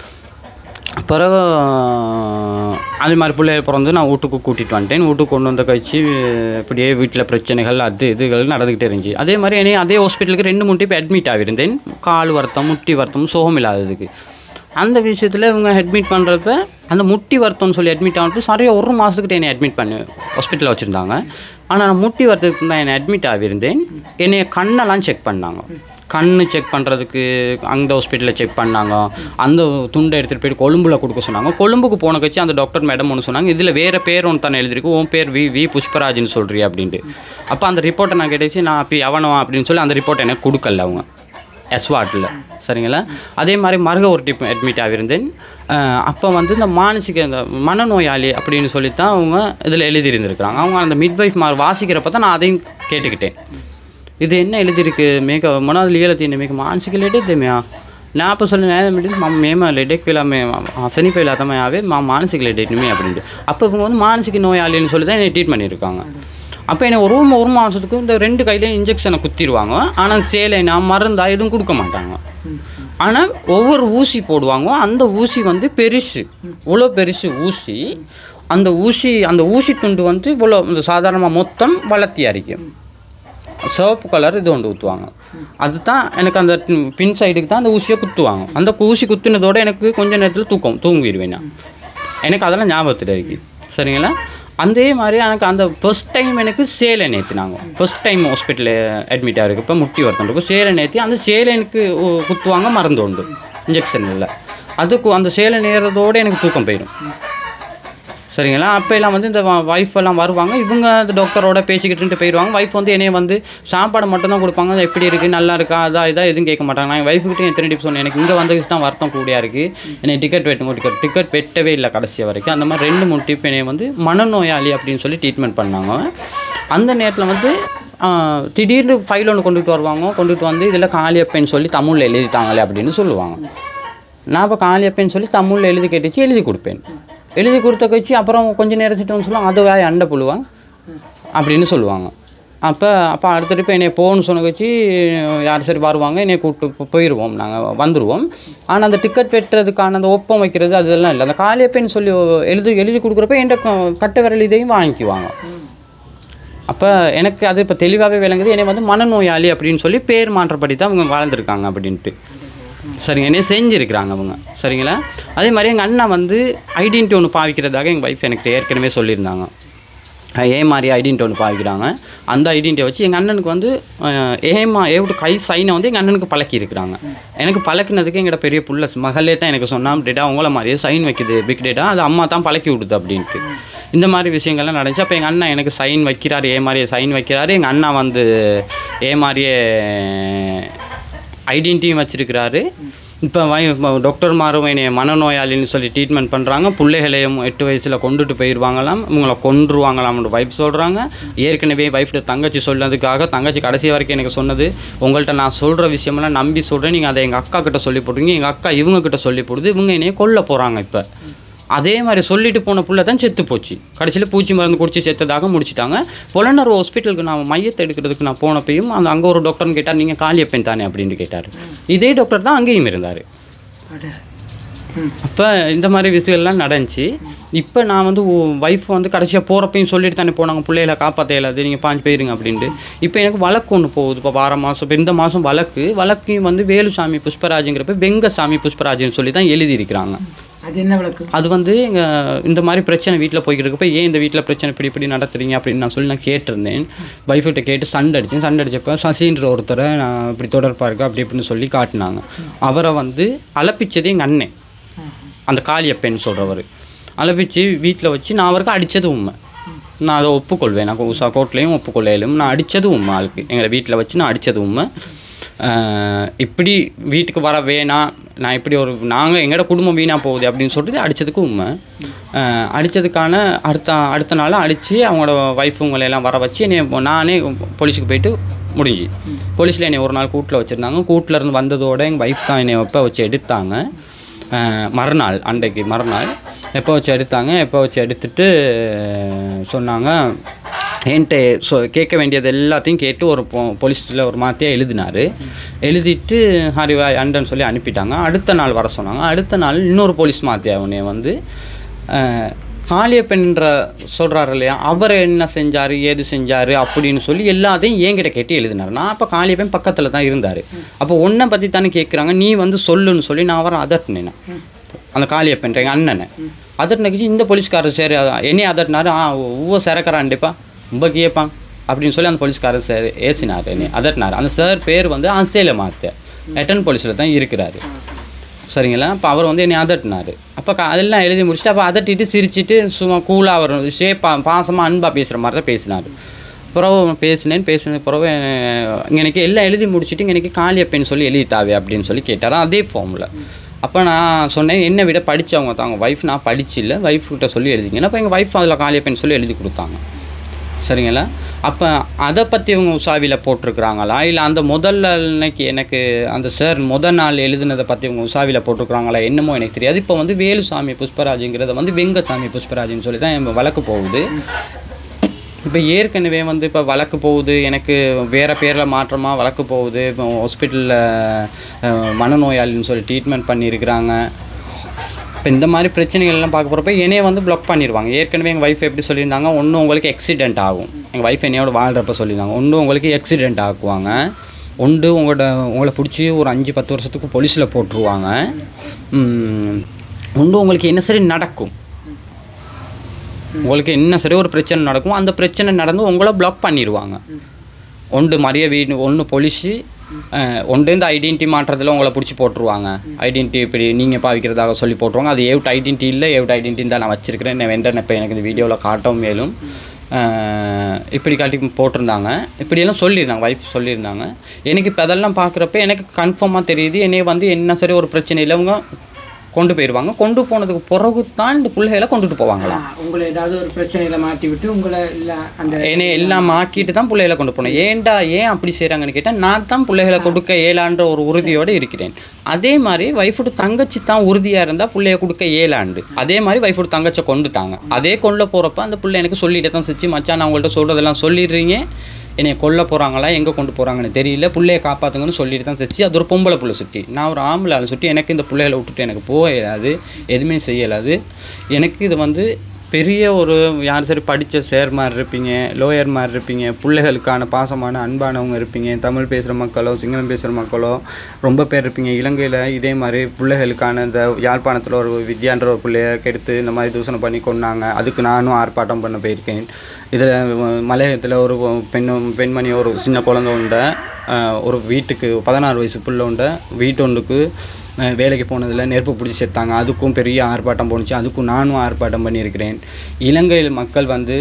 பிறகு அதே மாதிரி பிள்ளைகள் பிறந்து நான் வீட்டுக்கு கூட்டிகிட்டு வந்துட்டேன் வீட்டுக்கு கொண்டு வந்த கழிச்சு இப்படியே வீட்டில் பிரச்சனைகள் அது இதுகள் நடந்துக்கிட்டே இருந்துச்சு அதே மாதிரி என்னைய அதே ஹாஸ்பிட்டலுக்கு ரெண்டு மூணு டைப் அட்மிட் ஆகியிருந்தேன் கால் வருத்தம் முட்டி வருத்தம் சோகம் இல்லாததுக்கு அந்த விஷயத்தில் இவங்க அட்மிட் பண்ணுறப்ப அந்த முட்டி வருத்தம்னு சொல்லி அட்மிட் ஆனப்போ சரியாக ஒரு மாதத்துக்கிட்ட என்னை அட்மிட் பண்ணி ஹாஸ்பிட்டலில் வச்சுருந்தாங்க ஆனால் நான் முட்டி வருத்தத்துக்கு தான் என்னை அட்மிட் ஆகியிருந்தேன் என்னைய கண்ணெல்லாம் செக் பண்ணாங்க கண்ணு செக் பண்ணுறதுக்கு அந்த ஹாஸ்பிட்டலில் செக் பண்ணாங்க அந்த துண்டை எடுத்துகிட்டு போயிட்டு கொழும்புல கொடுக்க சொன்னாங்க கொழும்புக்கு போன கட்சி அந்த டாக்டர் மேடம் ஒன்று சொன்னாங்க இதில் வேறு பேர் ஒன்று தானே எழுதிருக்கு உன் பேர் வி வி புஷ்பராஜ்னு சொல்கிறியா அப்படின்ட்டு அப்போ அந்த ரிப்போர்ட்டை நான் கேட்டுச்சு நான் அப்போ எவனவா அப்படின்னு சொல்லி அந்த ரிப்போர்ட் எனக்கு கொடுக்கல அவங்க எஸ்வாட்டில் சரிங்களா அதே மாதிரி மருக ஒரு டிப் அட்மிட் ஆகியிருந்தேன் அப்போ வந்து இந்த மானசிக இந்த மனநோயாளி அப்படின்னு சொல்லி தான் அவங்க இதில் எழுதியிருந்திருக்கிறாங்க அவங்க அந்த மிட்வைஃப் மா வாசிக்கிறப்ப தான் நான் அதையும் கேட்டுக்கிட்டேன் இது என்ன எழுதியிருக்கு මේක මොනවද ලියලා තියෙන්නේ මේක මානසික ලෙඩෙක්ද මෙයා நான் அப்போ சொன்னேன் "නෑ මෙඩිස් මම මේම ලෙඩෙක් වෙලා මේ අසනීප වෙලා තමයි ආවේ මම මානසික ලෙඩෙක් නෙමෙයි அப்படின்ட்டு அப்போ இவங்க வந்து மானசிக நோயாளின்னு சொல்லி தான் என்னை ட்ரீட் பண்ணியிருக்காங்க அப்போ என்னை ஒரு ஒரு மாதத்துக்கு இந்த ரெண்டு கையிலையும் இன்ஜெக்ஷனை குத்திடுவாங்க ஆனால் சேலைனா மருந்தா எதுவும் கொடுக்க மாட்டாங்க ஆனால் ஒவ்வொரு ஊசி போடுவாங்க அந்த ஊசி வந்து பெருசு இவ்வளோ பெருசு ஊசி அந்த ஊசி அந்த ஊசி துண்டு வந்து இவ்வளோ இந்த சாதாரணமாக மொத்தம் வளர்த்தி அரிக்கும் சிவப்பு கலர் இது ஒன்று ஊற்றுவாங்க அதுதான் எனக்கு அந்த பின் சைடுக்கு தான் அந்த ஊசியை குத்துவாங்க அந்த ஊசி குத்துனதோட எனக்கு கொஞ்ச நேரத்தில் தூக்கம் தூங்கிடுவேன் நான் எனக்கு அதெல்லாம் ஞாபகத்தில் இருக்கு சரிங்களா அதே மாதிரி எனக்கு அந்த ஃபர்ஸ்ட் டைம் எனக்கு சேலை நேற்றினாங்க ஃபர்ஸ்ட் டைம் ஹாஸ்பிட்டலில் அட்மிட் ஆகிருக்கு இப்போ முட்டி ஒருத்தன் இருக்கும் சேலை நேற்றி அந்த சேலை எனக்கு உ- குத்துவாங்க மருந்து உண்டு இன்ஜெக்ஷன் இல்லை அதுக்கு அந்த சேலை நேரத்தோடு எனக்கு தூக்கம் போயிடும் சரிங்களா அப்போ எல்லாம் வந்து இந்த ஒய்ஃப் எல்லாம் வருவாங்க இவங்க அந்த டாக்டரோட பேசிக்கிட்டு போயிடுவாங்க ஒய்ஃப் வந்து என்னைய வந்து சாப்பாடு மட்டும் தான் கொடுப்பாங்க அது எப்படி இருக்குது நல்லா இருக்கா அதா இதாக எதுவும் கேட்க மாட்டாங்க நான் ஒய்ஃப் கிட்டே எத்தனை டிப் சொன்னேன் எனக்கு இங்கே வந்ததுக்கு தான் வருத்தம் கூடியா இருக்குது என்னை டிக்கெட் வெட்டுங்க டிக்கெட் டிக்கெட் வெட்டவே இல்லை கடைசி வரைக்கும் அந்த மாதிரி ரெண்டு மூணு டிப் என்னைய வந்து மனநோயாளி அப்படின்னு சொல்லி ட்ரீட்மெண்ட் பண்ணாங்க அந்த நேரத்தில் வந்து ஆஹ், திடீர்னு ஃபைல் ஒன்று கொண்டுட்டு வருவாங்க கொண்டுட்டு வந்து இதில் காளியப்பேன்னு சொல்லி தமிழில் எழுதிட்டாங்களே அப்படின்னு சொல்லுவாங்க நான் இப்போ காளியப்பேன்னு சொல்லி தமிழில் எழுதி கேட்டுச்சு எழுதி கொடுப்பேன் எழுதி கொடுத்த கழிச்சு அப்புறம் கொஞ்ச நேரம் சிட்டு வந்து சொல்லுவாங்க அது வேறு அண்டை புழுவான் அப்படின்னு சொல்லுவாங்க அப்போ அப்போ அடுத்த ட்ரிப் என்னை போகணும்னு சொன்ன கழிச்சு யார் சரி வருவாங்க என்னை கூப்பிட்டு போ- போயிடுவோம் நாங்கள் வந்துடுவோம் ஆனால் அந்த டிக்கெட் வெட்டுறதுக்கான அந்த ஒப்பம் வைக்கிறது அதெல்லாம் இல்லை அந்த காளியப்பேன்னு சொல்லி எழுதி எழுதி கொடுக்குறப்ப என்கிட்ட கட்ட விரல் இதையும் வாங்கிக்குவாங்க அப்போ எனக்கு அது இப்போ தெளிவாகவே விளங்குது என்னை வந்து மனநோயாளி அப்படின்னு சொல்லி பேர் மாற்றப்படி தான் அவங்க வாழ்ந்துருக்காங்க அப்படின்ட்டு சரிங்க என்னைய செஞ்சுருக்கிறாங்க அவங்க சரிங்களா அதே மாதிரி எங்கள் அண்ணா வந்து ஐடென்டி ஒன்று பாவிக்கிறதாக எங்கள் ஒய்ஃப் எனக்கு ஏற்கனவே சொல்லியிருந்தாங்க அஹ் ஏ மாதிரி ஐடென்டி ஒன்று பாவிக்கிறாங்க அந்த ஐடென்டியை வச்சு எங்கள் அண்ணனுக்கு வந்து அஹ், ஏமா ஏவிட்டு கை சைனை வந்து எங்கள் அண்ணனுக்கு பழக்கி இருக்கிறாங்க எனக்கு பழக்கினதுக்கு எங்கள்ட பெரிய புள்ள மகளே தான் எனக்கு சொன்னா டேட்டா உங்கள மாதிரியே சைன் வைக்குது பிக் டேட்டா அது அம்மா தான் பழக்கி விடுது அப்படின்ட்டு இந்த மாதிரி விஷயங்கள்லாம் நடந்துச்சு அப்போ எங்கள் அண்ணன் எனக்கு சைன் வைக்கிறாரு ஏ மாதிரியே சைன் வைக்கிறாரு எங்கள் அண்ணா வந்து ஏ மாதிரியே ஐடென்டிட்டியும் வச்சிருக்கிறாரு இப்போ டாக்டர் மாரும் என்னை மனநோயாளின்னு சொல்லி ட்ரீட்மெண்ட் பண்ணுறாங்க பிள்ளைகளையும் எட்டு வயசில் கொண்டுட்டு போயிடுவாங்களாம் இவங்களை கொன்றுவாங்களாம்னு வைஃப் சொல்கிறாங்க ஏற்கனவே வைஃப்ட தங்கச்சி சொன்னதுக்காக தங்கச்சி கடைசி வரைக்கும் எனக்கு சொன்னது உங்கள்கிட்ட நான் சொல்கிற விஷயமெல்லாம் நம்பி சொல்கிறேன் நீங்கள் அதை எங்கள் அக்கா கிட்ட சொல்லி போடுறீங்க எங்கள் அக்கா இவங்க கிட்ட சொல்லி போடுது இவங்க என்னைய கொல்ல போகிறாங்க இப்போ அதே மாதிரி சொல்லிட்டு போன புள்ள தான் செத்து போச்சு கடைசியில் பூச்சி மருந்து குடிச்சு செத்ததாக முடிச்சிட்டாங்க புலனர் ஹாஸ்பிட்டலுக்கு நான் மையத்தை எடுக்கிறதுக்கு நான் போனப்பையும் அந்த அங்கே ஒரு டாக்டர்னு கேட்டார் நீங்கள் காளியப்பன் தானே அப்படின்னு கேட்டார் இதே டாக்டர் தான் அங்கேயும் இருந்தார் அப்போ இந்த மாதிரி விஷயங்கள்லாம் நடந்துச்சு இப்போ நான் வந்து ஒய்ஃப் வந்து கடைசியாக போகிறப்பையும் சொல்லிட்டு தானே போனாங்க பிள்ளைகளை காப்பாற்ற இயலாது நீங்கள் பாஞ்சு போயிருங்க அப்படின்ட்டு இப்போ எனக்கு வழக்கு ஒன்று போகுது இப்போ வார மாதம் இப்போ இந்த மாதம் வழக்கு வழக்கையும் வந்து வேலுசாமி புஷ்பராஜுங்கிறப்ப வெங்கசாமி புஷ்பராஜுன்னு சொல்லி தான் எழுதியிருக்கிறாங்க அது என்ன விளக்கு அது வந்து எங்கள் இந்த மாதிரி பிரச்சனை வீட்டில் போய்கிட்டு இருக்கப்ப ஏன் இந்த வீட்டில் பிரச்சனை இப்படி இப்படி நடத்துறீங்க அப்படின்னு நான் சொல்லி நான் கேட்டிருந்தேன் வைஃப்கிட்ட கேட்டு சண்டை அடித்தேன் சண்டை அடிச்சப்ப சசின்ற ஒருத்தரை நான் இப்படி தொடர்பாக இருக்கா அப்படி இப்படின்னு சொல்லி காட்டினாங்க அவரை வந்து அலப்பிச்சது எங்கள் அண்ணன் அந்த காளியப்பன் சொல்கிறவர் அலப்பிச்சு வீட்டில் வச்சு நான் அவருக்கு அடித்தது உண்மை நான் அதை ஒப்புக்கொள்வேன் நான் உஷா கோர்ட்லேயும் ஒப்புக்கொள்ளையிலும் நான் அடித்தது உண்மை ஆளுக்கு எங்களை வீட்டில் வச்சு நான் அடித்தது உண்மை ஆஹ் இப்படி வீட்டுக்கு வர வேணாம் நான் இப்படி ஒரு நாங்கள் எங்களோட குடும்பம் வீணாக போகுது அப்படின்னு சொல்லிட்டு அடித்ததுக்கு உண்மை ஆஹ் அடித்ததுக்கான அடுத்த அடுத்த நாள் அடித்து அவங்களோட ஒய்ஃபுங்களை எல்லாம் வர வச்சு என்னை நானே போலீஸுக்கு போயிட்டு முடிஞ்சு போலீஸில் என்னை ஒரு நாள் கூட்டில் வச்சுருந்தாங்க கூட்டில் இருந்து வந்ததோட எங்கள் ஒய்ஃப் தான் என்னை எப்போ வச்சு எடுத்தாங்க ஆஹ் மறுநாள் அன்றைக்கு மறுநாள் எப்போ வச்சு எடுத்தாங்க எப்போ வச்சு எடுத்துட்டு சொன்னாங்க என்கிட்ட சொ கேட்க வேண்டியது எல்லாத்தையும் கேட்டு ஒரு போலீஸில் ஒரு மாற்றியாக எழுதினார் எழுதிட்டு ஹரிவாய் அண்டன்னு சொல்லி அனுப்பிட்டாங்க அடுத்த நாள் வர சொன்னாங்க அடுத்த நாள் இன்னொரு போலீஸ் மாத்தியா உடனே வந்து அஹ், காளியப்பெண்ன்ற சொல்கிறாரு இல்லையா அவர் என்ன செஞ்சார் ஏது செஞ்சார் அப்படின்னு சொல்லி எல்லாத்தையும் என்கிட்ட கேட்டு எழுதினார் நான் அப்போ காளியப்பன் பக்கத்தில் தான் இருந்தார் அப்போ ஒன்றை பற்றி தானே கேட்குறாங்க நீ வந்து சொல்லுன்னு சொல்லி நான் அவரை அதட்டினேன் அந்த காளியப்பன் எங்கள் அண்ணனை அதட்டினக்கிச்சு இந்த போலீஸ்காரர் சரி அதான் என்னையும் அதட்டினாரு ஆ ஒவ்வொரு சரக்கராண்டிப்பா ரொம்ப கேட்பான் அப்படின்னு சொல்லி அந்த போலீஸ்காரர் சார் ஏசினார் என்னை அதட்டினார் அந்த சார் பேர் வந்து அசேல மாத்த எட்டன் போலீஸில் தான் இருக்கிறாரு சரிங்களா அப்போ அவர் வந்து என்னை அதட்டினார் அப்போ க- அதெல்லாம் எழுதி முடிச்சுட்டு அப்போ அதட்டிட்டு சிரிச்சிட்டு சும்மா கூலாக வரும் ஷேப்பா பாசமாக அன்பாக பேசுகிற மாதிரி தான் பேசினார் பிறகு பேசினேன் பேசின பிறகு இங்கே எனக்கு எல்லாம் எழுதி முடிச்சுட்டு இங்கே எனக்கு காளியப்பேன்னு சொல்லி எழுதிட்டாவே அப்படின்னு சொல்லி கேட்டார் அதே ஃபார்மில் அப்போ நான் சொன்னேன் என்னை விட படித்தவங்க தான் அவங்க ஒய்ஃப் நான் படிச்சில்ல ஒய்ஃப் கிட்ட சொல்லி எழுதிங்கன்னா அப்போ எங்கள் ஒய்ஃப் அதில் காளியப்பேன்னு சொல்லி எழுதி கொடுத்தாங்க சரிங்களா அப்போ அதை பற்றி இவங்க உசாவியில் போட்டிருக்கிறாங்களா இல்லை அந்த முதல்ல அன்னைக்கு எனக்கு அந்த சார் முதல் நாள் எழுதுனதை பற்றி இவங்க உசாவியில் போட்டிருக்கிறாங்களா என்னமோ எனக்கு தெரியாது இப்போ வந்து வேலுசாமி புஷ்பராஜுங்கிறத வந்து வெங்கசாமி புஷ்பராஜுன்னு சொல்லி தான் என் வழக்கு போகுது இப்போ ஏற்கனவே வந்து இப்போ வழக்கு போகுது எனக்கு வேறு பேரில் மாற்றமாக வழக்கு போகுது இப்போ ஹாஸ்பிட்டலில் மனநோயாளின்னு சொல்லி ட்ரீட்மெண்ட் பண்ணியிருக்கிறாங்க இப்போ இந்த மாதிரி பிரச்சனைகள்லாம் பார்க்க போகிறப்ப என்னைய வந்து பிளாக் பண்ணிடுவாங்க ஏற்கனவே எங்கள் ஒய்ஃப் எப்படி சொல்லியிருந்தாங்க ஒன்று உங்களுக்கு எக்ஸிடென்ட் ஆகும் எங்கள் ஒய்ஃப் என்னையோட வாழ்கிறப்ப சொல்லியிருந்தாங்க ஒன்று உங்களுக்கு எக்ஸிடென்ட் ஆக்குவாங்க ஒன்று உங்களோட உங்களை பிடிச்சி ஒரு அஞ்சு பத்து வருஷத்துக்கு போலீஸில் போட்டுருவாங்க ம், ஒன்று உங்களுக்கு என்ன சரி நடக்கும் உங்களுக்கு என்ன சரி ஒரு பிரச்சனை நடக்கும் அந்த பிரச்சனை நடந்து உங்களை பிளாக் பண்ணிடுவாங்க ஒன்று மரிய வீடு ஒன்று பொலிச்சு ஒன்று இந்த ஐடென்டிட்டி மாற்றத்தில் உங்களை பிடிச்சி போட்டுருவாங்க ஐடென்டிட்டி இப்படி நீங்கள் பாவிக்கிறதாக சொல்லி போட்டுருவாங்க அது எவ்ட் ஐடென்டிட்டி இல்லை எவ்ட் ஐடென்டிட்டி தான் நான் வச்சிருக்கிறேன் நான் வெண்டர் இப்போ எனக்கு இந்த வீடியோவில் காட்டவும் மேலும் அஹ், இப்படி காட்டி போட்டிருந்தாங்க இப்படியெல்லாம் சொல்லியிருந்தாங்க ஒய்ஃப் சொல்லியிருந்தாங்க எனக்கு இப்போ அதெல்லாம் பார்க்குறப்ப எனக்கு கன்ஃபார்மாக தெரியுது என்னை வந்து என்ன சரி ஒரு பிரச்சனை இல்லை அவங்க கொண்டு போயிடுவாங்க கொண்டு போனதுக்கு பிறகு தான் இந்த பிள்ளைகளை கொண்டுட்டு போவாங்களாம் உங்களை ஏதாவது ஒரு பிரச்சனையில மாற்றி விட்டு உங்களை இல்லை அந்த என்னை எல்லாம் ஆக்கிட்டு தான் பிள்ளைகளை கொண்டு போகணும் ஏன்டா ஏன் அப்படி செய்கிறாங்கன்னு கேட்டால் நான் தான் பிள்ளைகளை கொடுக்க இயலான்ற ஒரு உறுதியோடு இருக்கிறேன் அதே மாதிரி வைஃபோட தங்கச்சி தான் உறுதியாக இருந்தால் பிள்ளைய கொடுக்க இயலாண்டு அதே மாதிரி வைஃபோட தங்கச்சை கொண்டுட்டாங்க அதே கொல்ல போகிறப்ப அந்த பிள்ளை எனக்கு சொல்லிட்டு தான் சிச்சு மச்சான் நான் உங்கள்கிட்ட சொல்கிறதெல்லாம் சொல்லிடுறீங்க என்னை கொல்ல போகிறாங்களா எங்கே கொண்டு போகிறாங்கன்னு தெரியல பிள்ளைய காப்பாற்றுங்கன்னு சொல்லிட்டு தான் சிச்சு அது ஒரு பொம்பளை புள்ள சுட்டி நான் ஒரு ஆம்பளை ஆளை சுட்டி எனக்கு இந்த பிள்ளைகளை விட்டுட்டு எனக்கு போக இயலாது எதுவுமே செய்யலாது எனக்கு இது வந்து பெரிய ஒரு யார் சரி படித்த சேர் மாதிரி இருப்பீங்க லோயர் மாதிரி இருப்பீங்க பிள்ளைகளுக்கான பாசமான அன்பானவங்க இருப்பீங்க தமிழ் பேசுகிற மக்களோ சிங்களம் பேசுகிற மக்களோ ரொம்ப பேர் இருப்பீங்க இலங்கையில் இதே மாதிரி பிள்ளைகளுக்கான இந்த யாழ்ப்பாணத்தில் ஒரு வித்யான்ற ஒரு பிள்ளைய கெடுத்து இந்த மாதிரி தூசணை பண்ணி கொண்டாங்க அதுக்கு நானும் ஆர்ப்பாட்டம் பண்ண போயிருக்கேன் இதில் மலையத்தில் ஒரு பெண்ணும் பெண்மணி ஒரு சின்ன குழந்தை உண்ட அஹ், ஒரு வீட்டுக்கு பதினாறு வயசு புள்ள உண்ட வீட்டொன்றுக்கு அஹ் வேலைக்கு போனதில் நெருப்பு பிடிச்சி செத்தாங்க அதுக்கும் பெரிய ஆர்ப்பாட்டம் போணுச்சு அதுக்கும் நானும் ஆர்ப்பாட்டம் பண்ணியிருக்கிறேன் இலங்கையில் மக்கள் வந்து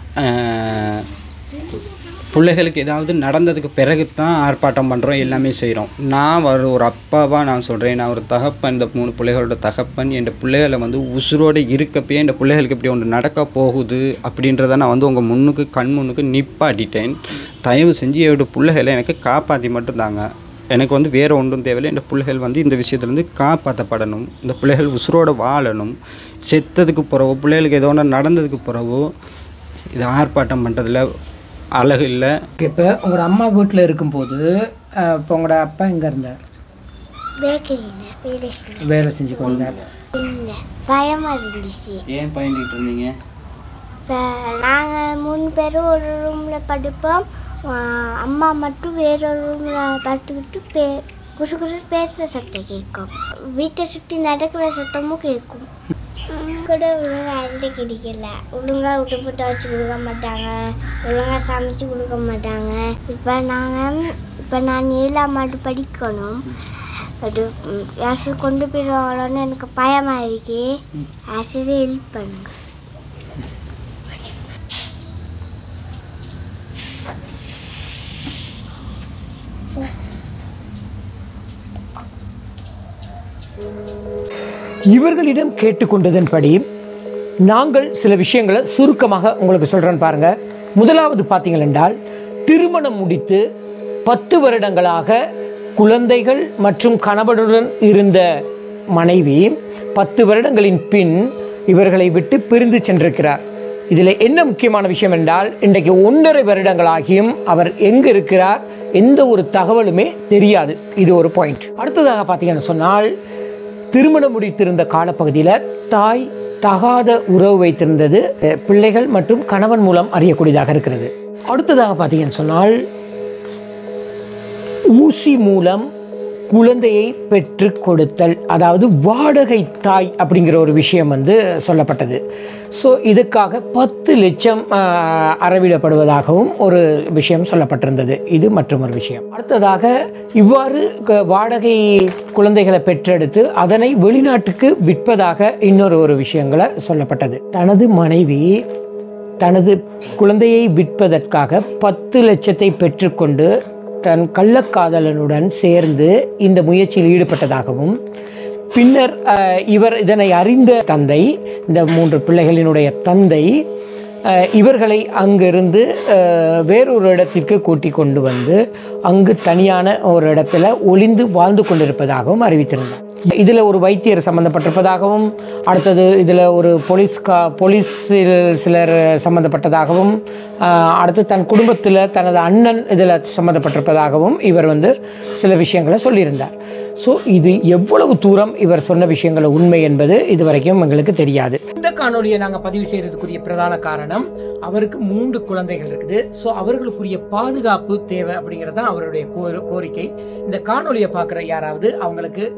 அஹ், பிள்ளைகளுக்கு ஏதாவது நடந்ததுக்கு பிறகு தான் ஆர்ப்பாட்டம் பண்ணுறோம் எல்லாமே செய்கிறோம் நான் ஒரு ஒரு அப்பாவாக நான் சொல்கிறேன் நான் ஒரு தகப்பன் இந்த மூணு பிள்ளைகளோட தகப்பன் என் பிள்ளைகளை வந்து உசுரோடு இருக்கப்பயே இந்த பிள்ளைகளுக்கு இப்படி ஒன்று நடக்க போகுது அப்படின்றத நான் வந்து உங்கள் முன்னுக்கு கண் முன்னுக்கு நிப்பாட்டிட்டேன் தயவு செஞ்சு என்னோட பிள்ளைகளை எனக்கு காப்பாற்றி மட்டும் தாங்க எனக்கு வந்து வேறு ஒன்றும் தேவையில்லை இந்த பிள்ளைகள் வந்து இந்த விஷயத்துலேருந்து காப்பாற்றப்படணும் இந்த பிள்ளைகள் உசுரோட வாழணும் செத்ததுக்கு பிறவோ பிள்ளைகளுக்கு ஏதோ ஒன்று நடந்ததுக்கு பிறவோ இது ஆர்ப்பாட்டம் பண்ணுறதுல அழகு இல்லை இப்போ உங்களோட அம்மா வீட்டில் இருக்கும்போது அஹ், இப்போ உங்களோட அப்பா எங்கே இருந்தார் பேக்கரியில் வேலை செஞ்சேன் வேலை செஞ்சு கொண்டார் இல்லை பயமாக இருந்துச்சு ஏன் பயந்துக்கிட்டு இருந்தீங்க இப்போ நாங்கள் மூணு பேரும் ஒரு ரூமில் படுப்போம் ஆஹ் அம்மா மட்டும் வேறொரு ரூமில் படுத்துக்கிட்டு பே குசு குசு பேசுகிற சத்தம் கேட்கும் வீட்டை சுற்றி நடக்கிற சத்தமும் கேட்கும் உம் கூட ஒழுங்கா அள்ளி கிடைக்கல ஒழுங்கா உடுப்பு துவைச்சு கொடுக்க மாட்டாங்க ஒழுங்கா சமைச்சு கொடுக்க மாட்டாங்க இப்போ நாங்கள் இப்போ நான் ஏழாம் ஆண்டு படிக்கணும் அது உம், யாராச்சும் கொண்டு போயிடுவாங்களோன்னு எனக்கு பயமாக இருக்கு யாராச்சும் ஹெல்ப் பண்ணுங்க இவர்களிடம் கேட்டுக்கொண்டதன்படி நாங்கள் சில விஷயங்களை சுருக்கமாக உங்களுக்கு சொல்கிறேன் பாருங்க முதலாவது பார்த்தீங்கள் என்றால் திருமணம் முடித்து பத்து வருடங்களாக குழந்தைகள் மற்றும் கணவனுடன் இருந்த மனைவி பத்து வருடங்களின் பின் இவர்களை விட்டு பிரிந்து சென்றிருக்கிறார் இதில் என்ன முக்கியமான விஷயம் என்றால் இன்றைக்கு ஒன்றரை வருடங்களாகியும் அவர் எங்கே இருக்கிறார் எந்த ஒரு தகவலுமே தெரியாது இது ஒரு பாயிண்ட் அடுத்ததாக பார்த்தீங்கன்னு சொன்னால் திருமணம் முடித்திருந்த காலப்பகுதியில் தாய் தகாத உறவு வைத்திருந்தது அஹ், பிள்ளைகள் மற்றும் கணவன் மூலம் அறியக்கூடியதாக இருக்கிறது அடுத்ததாக பார்த்தீங்கன்னு சொன்னால் ஊசி மூலம் குழந்தையை பெற்று கொடுத்தல் அதாவது வாடகை தாய் அப்படிங்கிற ஒரு விஷயம் வந்து சொல்லப்பட்டது ஸோ இதுக்காக பத்து லட்சம் ஆஹ், அறவிடப்படுவதாகவும் ஒரு விஷயம் சொல்லப்பட்டிருந்தது இது மற்றொரு விஷயம் அடுத்ததாக இவ்வாறு க- வாடகை குழந்தைகளை பெற்றெடுத்து அதனை வெளிநாட்டுக்கு விற்பதாக இன்னொரு ஒரு விஷயங்களை சொல்லப்பட்டது தனது மனைவி தனது குழந்தையை விற்பதற்காக பத்து லட்சத்தை பெற்றுக்கொண்டு தன் கள்ளக்காதலனுடன் சேர்ந்து இந்த முயற்சியில் ஈடுபட்டதாகவும் பின்னர் அஹ், இவர் இதனை அறிந்த தந்தை இந்த மூன்று பிள்ளைகளினுடைய தந்தை அஹ், இவர்களை அங்கிருந்து அஹ், வேறொரு இடத்திற்கு கூட்டிக் கொண்டு வந்து அங்கு தனியான ஒரு இடத்துல ஒளிந்து வாழ்ந்து கொண்டிருப்பதாகவும் அறிவித்திருந்தார் இதில் ஒரு வைத்தியர் சம்மந்தப்பட்டிருப்பதாகவும் அடுத்தது இதில் ஒரு போலீஸ் கா போலீஸில் சிலர் சம்மந்தப்பட்டதாகவும் ஆஹ், அடுத்து தன் குடும்பத்தில் தனது அண்ணன் இதில் சம்மந்தப்பட்டிருப்பதாகவும் இவர் வந்து சில விஷயங்களை சொல்லியிருந்தார் ஸோ இது எவ்வளவு தூரம் இவர் சொன்ன விஷயங்கள் உண்மை என்பது இதுவரைக்கும் எங்களுக்கு தெரியாது இந்த காணொலியை நாங்கள் பதிவு செய்யறதுக்குரிய பிரதான காரணம் அவருக்கு மூன்று குழந்தைகள் இருக்குது ஸோ அவர்களுக்குரிய பாதுகாப்பு தேவை அப்படிங்கிறது தான் அவருடைய கோ- கோரிக்கை இந்த காணொலியை பார்க்குற யாராவது அவங்களுக்கு உதவி செய்ய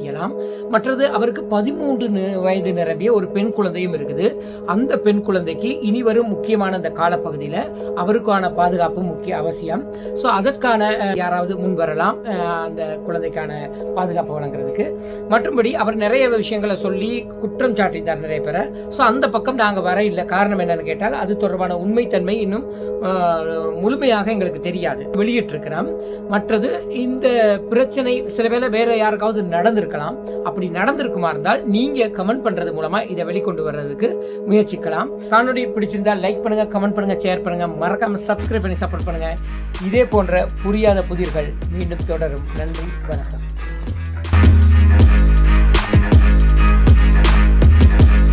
செய்யலாம் மற்றது அவருக்கு பதிமூன்று நி- வயது நிரம்பிய ஒரு பெண் குழந்தையும் இருக்குது அந்த பெண் குழந்தைக்கு இனி வரும் முக்கியமான அந்த காலப்பகுதியில் அவருக்கான பாதுகாப்பு முக்கிய அவசியம் ஸோ அதற்கான அஹ், யாராவது முன் வரலாம் அஹ், அந்த குழந்தைக்கான பாதுகாப்பு வழங்குறதுக்கு மற்றும்படி அவர் நிறைய விஷயங்களை சொல்லி குற்றம் சாட்டியிருந்தார் நிறைய பேரை ஸோ அந்த பக்கம் நாங்கள் வர இல்லை காரணம் என்னன்னு கேட்டால் அது தொடர்பான உண்மைத்தன்மை இன்னும் அஹ், முழுமையாக எங்களுக்கு தெரியாது வெளியிட்டிருக்கிறோம் மற்றது இந்த பிரச்சனை சில வேளை வேற யாருக்காவது நடந்திருக்கலாம் அப்படி நடந்திருக்குமா இருந்தால் நீங்க கமெண்ட் பண்றது மூலமா இதை வெளிக்கொண்டு வர்றதுக்கு முயற்சிக்கலாம் காணொலி பிடிச்சிருந்தா லைக் பண்ணுங்க கமெண்ட் பண்ணுங்க ஷேர் பண்ணுங்க மறக்காம சப்ஸ்கிரைப் பண்ணி சப்போர்ட் பண்ணுங்க இதே போன்ற புரியாத புதிர்கள் மீண்டும் தொடரும் நன்றி வணக்கம்